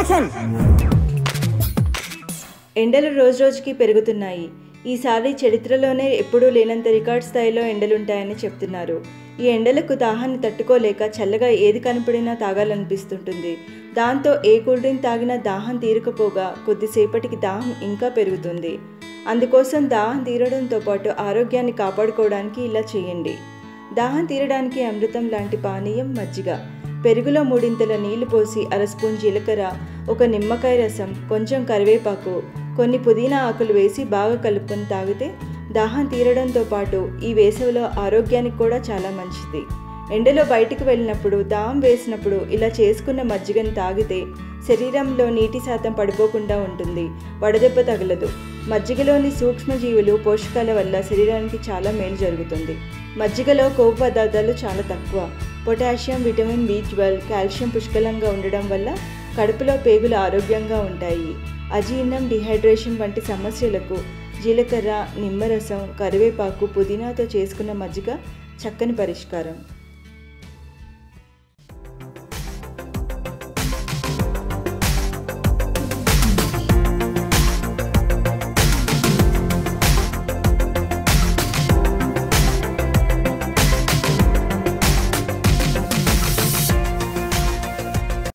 action ఎండలు రోజురోజుకి పెరుగుతున్నాయి ఈసారి చరిత్రలోనే ఎప్పుడూ లేనంత రికార్డ్ స్థాయిలో ఎండలుంటాయని చెప్తున్నారు ఈ ఎండలకు దాహాన్ని తట్టుకోలేక చల్లగా ఏది కనపడినా తాగాలనిపిస్తుంటుంది దాంతో ఏ కూల్ డ్రింక్ తాగినా దాహం తీరకపోగా కొద్దిసేపటికి దాహం ఇంకా పెరుగుతుంది అందుకోసం దాహం తీరడంతో పాటు ఆరోగ్యాన్ని కాపాడుకోవడానికి ఇలా చేయండి దాహం తీరడానికి అమృతం లాంటి పానీయం మజ్జిగ పెరుగులో మూడింతల నీళ్లు పోసి అర స్పూన్ జీలకర్ర ఒక నిమ్మకాయ రసం కొంచెం కరివేపాకు కొన్ని పుదీనా ఆకులు వేసి బాగా కలుపుకొని తాగితే దాహం తీరడంతో పాటు ఈ వేసవిలో ఆరోగ్యానికి కూడా చాలా మంచిది ఎండలో బయటికి వెళ్ళినప్పుడు దాహం వేసినప్పుడు ఇలా చేసుకున్న మజ్జిగను తాగితే శరీరంలో నీటి శాతం పడిపోకుండా ఉంటుంది వడదెబ్బ తగలదు మజ్జిగలోని సూక్ష్మజీవులు పోషకాల వల్ల శరీరానికి చాలా మేలు జరుగుతుంది మజ్జిగలో కొవ్వు పదార్థాలు చాలా తక్కువ potassium vitamin B twelve calcium పుష్కలంగా ఉండడం వల్ల కడుపులో పేగులు ఆరోగ్యంగా ఉంటాయి అజీర్ణం డిహైడ్రేషన్ వంటి సమస్యలకు జీలకర్ర నిమ్మరసం కరివేపాకు పుదీనాతో చేసుకున్న మజ్జిగ చక్కని పరిష్కారం